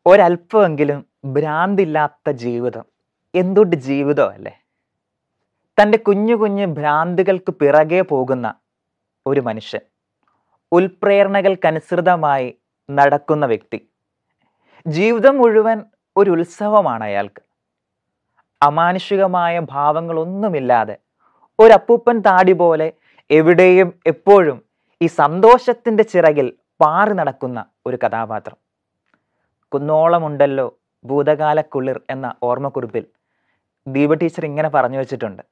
ഒരല്പമെങ്കിലും ഭ്രാന്തില്ലാത്ത ജീവിതം എന്തുകൊണ്ട് ജീവിതം അല്ലേ തൻ്റെ കുഞ്ഞു കുഞ്ഞു ഭ്രാന്തികൾക്ക് പിറകെ പോകുന്ന ഒരു മനുഷ്യൻ ഉൽപ്രേരണകൾക്കനുസൃതമായി നടക്കുന്ന വ്യക്തി ജീവിതം മുഴുവൻ ഒരു ഉത്സവമാണ് അയാൾക്ക് അമാനുഷികമായ ഭാവങ്ങളൊന്നുമില്ലാതെ ഒരു അപ്പൂപ്പൻ താടി പോലെ എവിടെയും എപ്പോഴും ഈ സന്തോഷത്തിൻ്റെ ചിറകിൽ പാറി നടക്കുന്ന ഒരു കഥാപാത്രം കുന്നോളമുണ്ടല്ലോ ഭൂതകാലക്കുളിർ എന്ന ഓർമ്മക്കുറിപ്പിൽ ദീപ ടീച്ചർ ഇങ്ങനെ പറഞ്ഞു വെച്ചിട്ടുണ്ട്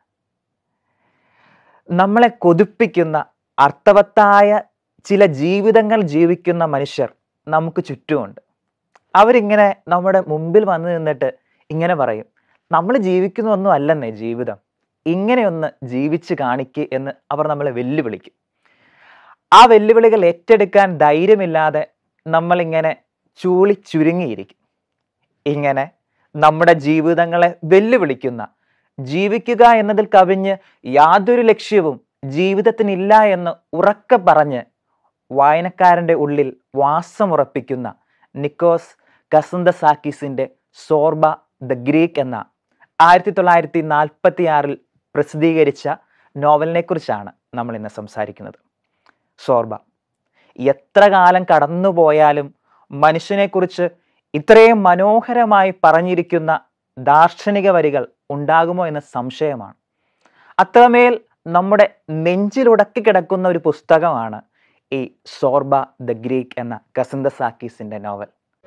നമ്മളെ കൊതിപ്പിക്കുന്ന അർത്ഥവത്തായ ചില ജീവിതങ്ങൾ ജീവിക്കുന്ന മനുഷ്യർ നമുക്ക് ചുറ്റുമുണ്ട് അവരിങ്ങനെ നമ്മുടെ മുമ്പിൽ വന്നു നിന്നിട്ട് ഇങ്ങനെ പറയും നമ്മൾ ജീവിക്കുന്നൊന്നും അല്ലെന്നേ ജീവിതം ഇങ്ങനെയൊന്ന് ജീവിച്ച് കാണിക്ക് എന്ന് അവർ നമ്മളെ വെല്ലുവിളിക്കും ആ വെല്ലുവിളികൾ ഏറ്റെടുക്കാൻ ധൈര്യമില്ലാതെ നമ്മളിങ്ങനെ ചൂളി ചുരുങ്ങിയിരിക്കും ഇങ്ങനെ നമ്മുടെ ജീവിതങ്ങളെ വെല്ലുവിളിക്കുന്ന ജീവിക്കുക എന്നതിൽ കവിഞ്ഞ് യാതൊരു ലക്ഷ്യവും ജീവിതത്തിനില്ല എന്ന് ഉറക്കെ പറഞ്ഞ് വായനക്കാരൻ്റെ ഉള്ളിൽ വാസമുറപ്പിക്കുന്ന നിക്കോസ് കസന്തസാക്കിസിൻ്റെ സോർബ ദ ഗ്രീക്ക് എന്ന ആയിരത്തി തൊള്ളായിരത്തി നാൽപ്പത്തി ആറിൽ പ്രസിദ്ധീകരിച്ച നോവലിനെ കുറിച്ചാണ് നമ്മൾ ഇന്ന് സംസാരിക്കുന്നത് സോർബ എത്ര കാലം കടന്നുപോയാലും മനുഷ്യനെക്കുറിച്ച് ഇത്രയും മനോഹരമായി പറഞ്ഞിരിക്കുന്ന ദാർശനിക വരികൾ ഉണ്ടാകുമോ എന്ന സംശയമാണ് അത്രമേൽ നമ്മുടെ നെഞ്ചിലുടക്കി കിടക്കുന്ന ഒരു പുസ്തകമാണ് ഈ സോർബ ദ ഗ്രീക്ക് എന്ന കസിന്ദ സാക്കീസിന്റെ നോവൽ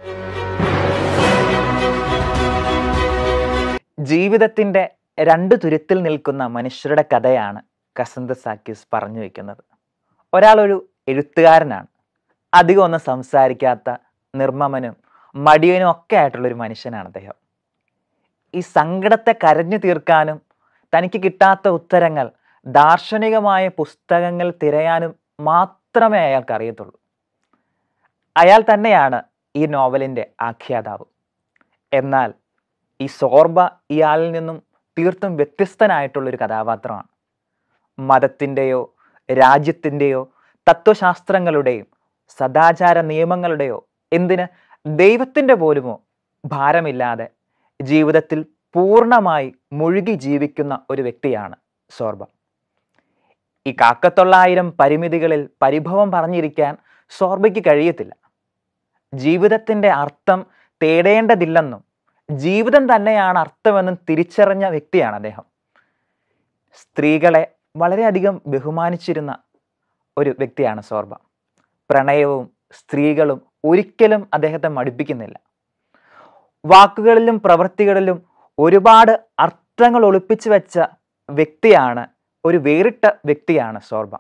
ജീവിതത്തിന്റെ രണ്ട് തുരുത്തിൽ നിൽക്കുന്ന മനുഷ്യരുടെ കഥയാണ് കസന്ത സാക്കീസ് പറഞ്ഞു വെക്കുന്നത് ഒരാൾ ഒരു എഴുത്തുകാരനാണ് അധികം ഒന്നും സംസാരിക്കാത്ത നിർമ്മമനും മടിയനും ഒക്കെ ആയിട്ടുള്ളൊരു മനുഷ്യനാണ് അദ്ദേഹം ഈ സങ്കടത്തെ കരഞ്ഞു തീർക്കാനും തനിക്ക് കിട്ടാത്ത ഉത്തരങ്ങൾ ദാർശനികമായ പുസ്തകങ്ങൾ തിരയാനും മാത്രമേ അയാൾക്ക് അറിയത്തുള്ളൂ അയാൾ തന്നെയാണ് ഈ നോവലിൻ്റെ ആഖ്യാതാവ് എന്നാൽ ഈ സോർബ ഇയാളിൽ നിന്നും തീർത്തും വ്യത്യസ്തനായിട്ടുള്ളൊരു കഥാപാത്രമാണ് മതത്തിൻ്റെയോ രാജ്യത്തിൻ്റെയോ തത്വശാസ്ത്രങ്ങളുടെയും സദാചാര നിയമങ്ങളുടെയോ എന്തിന് ദൈവത്തിൻ്റെ പോലുമോ ഭാരമില്ലാതെ ജീവിതത്തിൽ പൂർണ്ണമായി മുഴുകി ജീവിക്കുന്ന ഒരു വ്യക്തിയാണ് സോർബ ഈ കാക്കത്തൊള്ളായിരം പരിമിതികളിൽ പരിഭവം പറഞ്ഞിരിക്കാൻ സോർബയ്ക്ക് കഴിയത്തില്ല ജീവിതത്തിൻ്റെ അർത്ഥം തേടേണ്ടതില്ലെന്നും ജീവിതം തന്നെയാണ് അർത്ഥമെന്നും തിരിച്ചറിഞ്ഞ വ്യക്തിയാണ് അദ്ദേഹം സ്ത്രീകളെ വളരെയധികം ബഹുമാനിച്ചിരുന്ന ഒരു വ്യക്തിയാണ് സോർബ പ്രണയവും സ്ത്രീകളും ഒരിക്കലും അദ്ദേഹത്തെ മടുപ്പിക്കുന്നില്ല വാക്കുകളിലും പ്രവൃത്തികളിലും ഒരുപാട് അർത്ഥങ്ങൾ ഒളിപ്പിച്ചു വെച്ച വ്യക്തിയാണ് ഒരു വേറിട്ട വ്യക്തിയാണ് സോർബ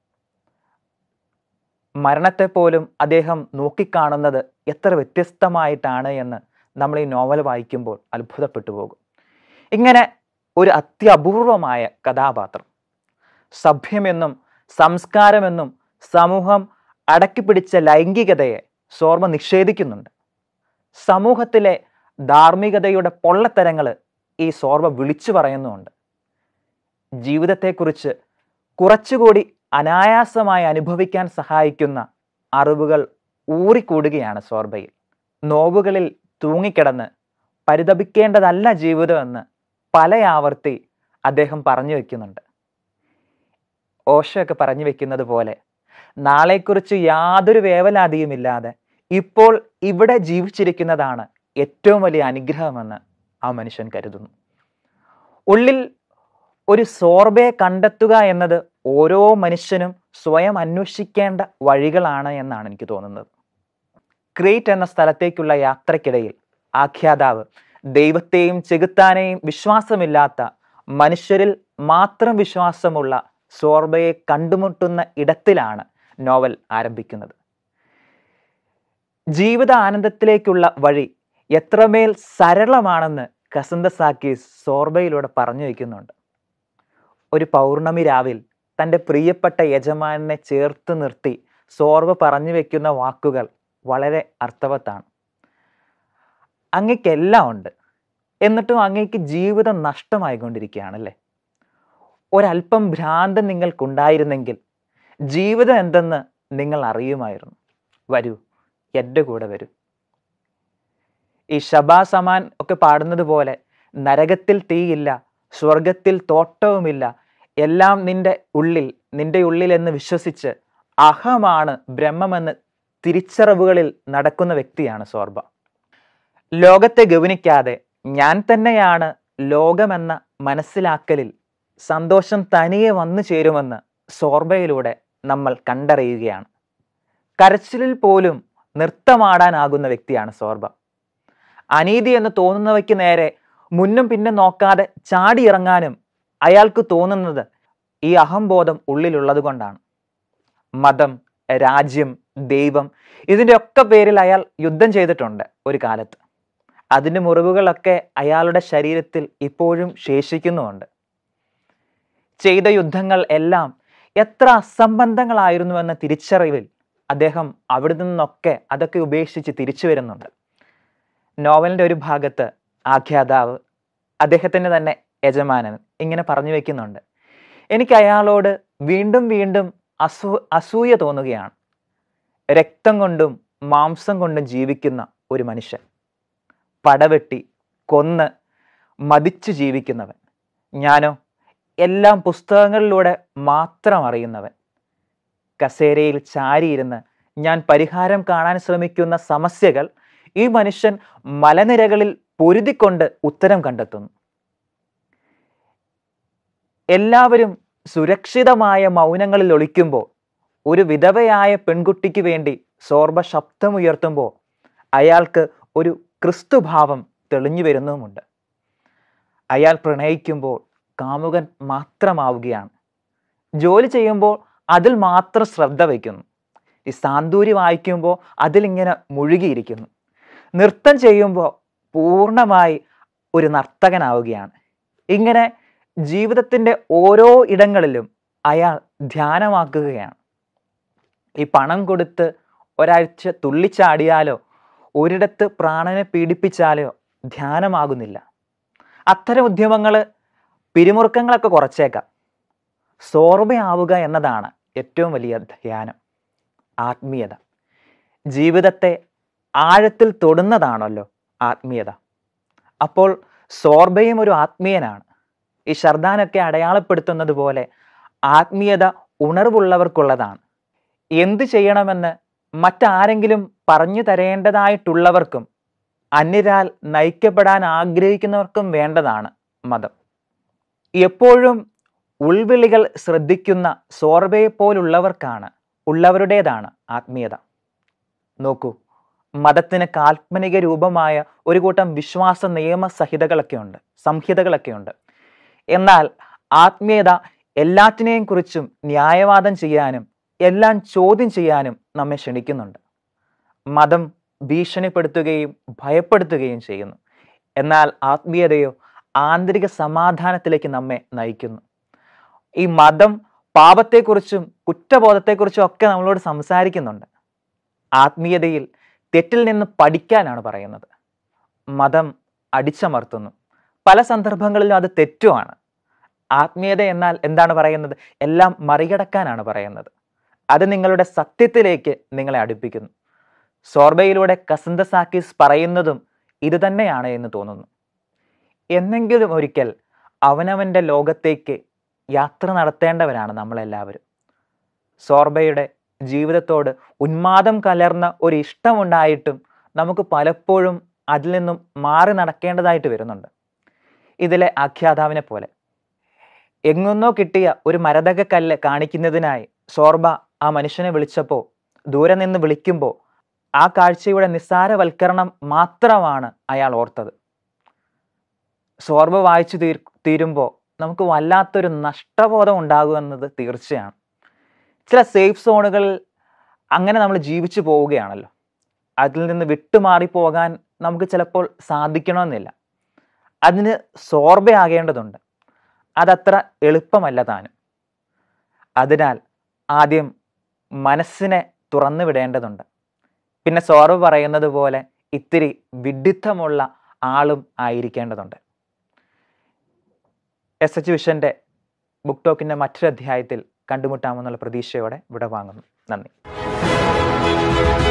മരണത്തെ പോലും അദ്ദേഹം നോക്കിക്കാണുന്നത് എത്ര വ്യത്യസ്തമായിട്ടാണ് എന്ന് നമ്മൾ ഈ നോവൽ വായിക്കുമ്പോൾ അത്ഭുതപ്പെട്ടു പോകും ഇങ്ങനെ ഒരു അത്യപൂർവമായ കഥാപാത്രം സഭ്യമെന്നും സംസ്കാരമെന്നും സമൂഹം അടക്കിപ്പിടിച്ച ലൈംഗികതയെ സോർമ നിഷേധിക്കുന്നുണ്ട് സമൂഹത്തിലെ ധാർമ്മികതയുടെ പൊള്ളത്തരങ്ങൾ ഈ സോർവ വിളിച്ചു പറയുന്നുമുണ്ട് ജീവിതത്തെക്കുറിച്ച് കുറച്ചുകൂടി അനായാസമായി അനുഭവിക്കാൻ സഹായിക്കുന്ന അറിവുകൾ ഊറിക്കൂടുകയാണ് സോർബയിൽ നോവുകളിൽ തൂങ്ങിക്കിടന്ന് പരിതപിക്കേണ്ടതല്ല ജീവിതമെന്ന് പല ആവർത്തി അദ്ദേഹം പറഞ്ഞു വെക്കുന്നുണ്ട് ഓഷയൊക്കെ പറഞ്ഞു വെക്കുന്നത് പോലെ നാളെക്കുറിച്ച് യാതൊരു വേവലാതിയുമില്ലാതെ ഇപ്പോൾ ഇവിടെ ജീവിച്ചിരിക്കുന്നതാണ് ഏറ്റവും വലിയ അനുഗ്രഹമെന്ന് ആ മനുഷ്യൻ കരുതുന്നു ഉള്ളിൽ ഒരു സോർബയെ കണ്ടെത്തുക എന്നത് ഓരോ മനുഷ്യനും സ്വയം അന്വേഷിക്കേണ്ട വഴികളാണ് എന്നാണ് എനിക്ക് തോന്നുന്നത് ക്രീറ്റ് എന്ന സ്ഥലത്തേക്കുള്ള യാത്രക്കിടയിൽ ആഖ്യാതാവ് ദൈവത്തെയും ചെകുത്താനെയും വിശ്വാസമില്ലാത്ത മനുഷ്യരിൽ മാത്രം വിശ്വാസമുള്ള സോർബയെ കണ്ടുമുട്ടുന്ന ഇടത്തിലാണ് നോവൽ ആരംഭിക്കുന്നത് ജീവിത ആനന്ദത്തിലേക്കുള്ള വഴി എത്രമേൽ സരളമാണെന്ന് കസന്ത സാക്കീസ് സോർബയിലൂടെ പറഞ്ഞു വയ്ക്കുന്നുണ്ട് ഒരു പൗർണമി രാവിൽ തൻ്റെ പ്രിയപ്പെട്ട യജമാനെ ചേർത്ത് നിർത്തി സോർവ പറഞ്ഞു വെക്കുന്ന വാക്കുകൾ വളരെ അർത്ഥവത്താണ് അങ്ങയ്ക്കെല്ലാം ഉണ്ട് എന്നിട്ടും അങ്ങയ്ക്ക് ജീവിതം നഷ്ടമായിക്കൊണ്ടിരിക്കുകയാണല്ലേ ഒരല്പം ഭ്രാന്തം നിങ്ങൾക്കുണ്ടായിരുന്നെങ്കിൽ ജീവിതം എന്തെന്ന് നിങ്ങൾ അറിയുമായിരുന്നു വരൂ എൻ്റെ കൂടെ വരൂ ഈ ഷബാ സമാൻ ഒക്കെ പാടുന്നത് പോലെ നരകത്തിൽ തീയില്ല സ്വർഗത്തിൽ തോട്ടവുമില്ല എല്ലാം നിന്റെ ഉള്ളിൽ നിന്റെ ഉള്ളിൽ എന്ന് വിശ്വസിച്ച് അഹമാണ് ബ്രഹ്മമെന്ന് തിരിച്ചറിവുകളിൽ നടക്കുന്ന വ്യക്തിയാണ് സോർബ ലോകത്തെ ഗവനിക്കാതെ ഞാൻ തന്നെയാണ് ലോകമെന്ന മനസ്സിലാക്കലിൽ സന്തോഷം തനിയെ വന്നു ചേരുമെന്ന് സോർബയിലൂടെ നമ്മൾ കണ്ടറിയുകയാണ് കരച്ചിലിൽ പോലും നൃത്തമാടാനാകുന്ന വ്യക്തിയാണ് സോർബ അനീതി എന്ന് തോന്നുന്നവയ്ക്ക് നേരെ മുന്നും പിന്നും നോക്കാതെ ചാടിയിറങ്ങാനും അയാൾക്ക് തോന്നുന്നത് ഈ അഹംബോധം ഉള്ളിലുള്ളത് കൊണ്ടാണ് മതം രാജ്യം ദൈവം ഇതിൻ്റെ ഒക്കെ പേരിൽ അയാൾ യുദ്ധം ചെയ്തിട്ടുണ്ട് ഒരു കാലത്ത് അതിൻ്റെ മുറിവുകളൊക്കെ അയാളുടെ ശരീരത്തിൽ ഇപ്പോഴും ശേഷിക്കുന്നുമുണ്ട് ചെയ്ത യുദ്ധങ്ങൾ എല്ലാം എത്ര അസംബന്ധങ്ങളായിരുന്നുവെന്ന തിരിച്ചറിവിൽ അദ്ദേഹം അവിടെ നിന്നൊക്കെ അതൊക്കെ ഉപേക്ഷിച്ച് തിരിച്ചു വരുന്നുണ്ട് നോവലിൻ്റെ ഒരു ഭാഗത്ത് ആഖ്യാതാവ് അദ്ദേഹത്തിൻ്റെ തന്നെ യജമാനൻ ഇങ്ങനെ പറഞ്ഞു വെക്കുന്നുണ്ട് എനിക്ക് അയാളോട് വീണ്ടും വീണ്ടും അസൂ അസൂയ തോന്നുകയാണ് രക്തം കൊണ്ടും മാംസം കൊണ്ടും ജീവിക്കുന്ന ഒരു മനുഷ്യൻ പടവെട്ടി കൊന്ന് മതിച്ചു ജീവിക്കുന്നവൻ ഞാനോ എല്ലാം പുസ്തകങ്ങളിലൂടെ മാത്രം അറിയുന്നവൻ കസേരയിൽ ചാരിയിരുന്ന് ഞാൻ പരിഹാരം കാണാൻ ശ്രമിക്കുന്ന സമസ്യകൾ ഈ മനുഷ്യൻ മലനിരകളിൽ പൊരുതിക്കൊണ്ട് ഉത്തരം കണ്ടെത്തുന്നു എല്ലാവരും സുരക്ഷിതമായ മൗനങ്ങളിൽ ഒളിക്കുമ്പോൾ ഒരു വിധവയായ പെൺകുട്ടിക്ക് വേണ്ടി സോർബ ശബ്ദമുയർത്തുമ്പോൾ അയാൾക്ക് ഒരു ക്രിസ്തുഭാവം തെളിഞ്ഞു വരുന്നുമുണ്ട് അയാൾ പ്രണയിക്കുമ്പോൾ കാമുകൻ മാത്രമാവുകയാണ് ജോലി ചെയ്യുമ്പോൾ അതിൽ മാത്രം ശ്രദ്ധ വയ്ക്കുന്നു ഈ സാന്തൂരി വായിക്കുമ്പോൾ അതിലിങ്ങനെ മുഴുകിയിരിക്കുന്നു നൃത്തം ചെയ്യുമ്പോൾ പൂർണ്ണമായി ഒരു നർത്തകനാവുകയാണ് ഇങ്ങനെ ജീവിതത്തിൻ്റെ ഓരോ ഇടങ്ങളിലും അയാൾ ധ്യാനമാക്കുകയാണ് ഈ പണം കൊടുത്ത് ഒരാഴ്ച തുള്ളിച്ചാടിയാലോ ഒരിടത്ത് പ്രാണനെ പീഡിപ്പിച്ചാലോ ധ്യാനമാകുന്നില്ല അത്തരം ഉദ്യമങ്ങൾ പിരിമുറുക്കങ്ങളൊക്കെ കുറച്ചേക്കാം സോർബയാവുക എന്നതാണ് ഏറ്റവും വലിയ ധ്യാനം ആത്മീയത ജീവിതത്തെ ആഴത്തിൽ തൊടുന്നതാണല്ലോ ആത്മീയത അപ്പോൾ സോർബയും ഒരു ആത്മീയനാണ് ഈ ഷർദാനൊക്കെ അടയാളപ്പെടുത്തുന്നത് പോലെ ആത്മീയത ഉണർവുള്ളവർക്കുള്ളതാണ് എന്ത് ചെയ്യണമെന്ന് മറ്റാരെങ്കിലും പറഞ്ഞു തരേണ്ടതായിട്ടുള്ളവർക്കും അന്യരാൽ നയിക്കപ്പെടാൻ ആഗ്രഹിക്കുന്നവർക്കും വേണ്ടതാണ് മതം എപ്പോഴും ഉൾവിളികൾ ശ്രദ്ധിക്കുന്ന സോർബയെ പോലുള്ളവർക്കാണ് ഉള്ളവരുടേതാണ് ആത്മീയത നോക്കൂ മതത്തിന് കാൽപ്പനിക രൂപമായ ഒരു കൂട്ടം വിശ്വാസ നിയമ സഹിതകളൊക്കെ ഉണ്ട് സംഹിതകളൊക്കെ ഉണ്ട് എന്നാൽ ആത്മീയത എല്ലാറ്റിനെയും കുറിച്ചും ന്യായവാദം ചെയ്യാനും എല്ലാം ചോദ്യം ചെയ്യാനും നമ്മെ ക്ഷണിക്കുന്നുണ്ട് മതം ഭീഷണിപ്പെടുത്തുകയും ഭയപ്പെടുത്തുകയും ചെയ്യുന്നു എന്നാൽ ആത്മീയതയോ ആന്തരിക സമാധാനത്തിലേക്ക് നമ്മെ നയിക്കുന്നു ഈ മതം പാപത്തെക്കുറിച്ചും കുറ്റബോധത്തെക്കുറിച്ചും ഒക്കെ നമ്മളോട് സംസാരിക്കുന്നുണ്ട് ആത്മീയതയിൽ തെറ്റിൽ നിന്ന് പഠിക്കാനാണ് പറയുന്നത് മതം അടിച്ചമർത്തുന്നു പല സന്ദർഭങ്ങളിലും അത് തെറ്റുമാണ് ആത്മീയത എന്നാൽ എന്താണ് പറയുന്നത് എല്ലാം മറികടക്കാനാണ് പറയുന്നത് അത് നിങ്ങളുടെ സത്യത്തിലേക്ക് നിങ്ങളെ അടുപ്പിക്കുന്നു സോർബയിലൂടെ കസന്ത സാക്കിസ് പറയുന്നതും ഇത് തന്നെയാണ് എന്ന് തോന്നുന്നു എന്നെങ്കിലും ഒരിക്കൽ അവനവൻ്റെ ലോകത്തേക്ക് യാത്ര നടത്തേണ്ടവരാണ് നമ്മളെല്ലാവരും സോർബയുടെ ജീവിതത്തോട് ഉന്മാദം കലർന്ന ഒരു ഇഷ്ടമുണ്ടായിട്ടും നമുക്ക് പലപ്പോഴും അതിൽ നിന്നും മാറി നടക്കേണ്ടതായിട്ട് വരുന്നുണ്ട് ഇതിലെ ആഖ്യാതാവിനെ പോലെ എങ്ങുന്നോ കിട്ടിയ ഒരു മരതക കല്ല് കാണിക്കുന്നതിനായി സോർബ ആ മനുഷ്യനെ വിളിച്ചപ്പോൾ ദൂരെ നിന്ന് വിളിക്കുമ്പോൾ ആ കാഴ്ചയുടെ നിസ്സാരവൽക്കരണം മാത്രമാണ് അയാൾ ഓർത്തത് സോർബ വായിച്ചു തീർ തീരുമ്പോൾ നമുക്ക് വല്ലാത്തൊരു നഷ്ടബോധം ഉണ്ടാകുമെന്നത് തീർച്ചയാണ് ചില സേഫ് സോണുകളിൽ അങ്ങനെ നമ്മൾ ജീവിച്ചു പോവുകയാണല്ലോ അതിൽ നിന്ന് വിട്ടുമാറി പോകാൻ നമുക്ക് ചിലപ്പോൾ സാധിക്കണമെന്നില്ല അതിന് സോർബയാകേണ്ടതുണ്ട് അതത്ര എളുപ്പമല്ല താനും അതിനാൽ ആദ്യം മനസ്സിനെ തുറന്നു വിടേണ്ടതുണ്ട് പിന്നെ സോർബ് പറയുന്നത് പോലെ ഇത്തിരി വിഡിത്തമുള്ള ആളും ആയിരിക്കേണ്ടതുണ്ട് എസ് എച്ച് വിഷന്റെ ബുക്ക് ടോക്കിന്റെ മറ്റൊരു അധ്യായത്തിൽ കണ്ടുമുട്ടാമെന്നുള്ള പ്രതീക്ഷയോടെ ഇവിടെ വാങ്ങുന്നു നന്ദി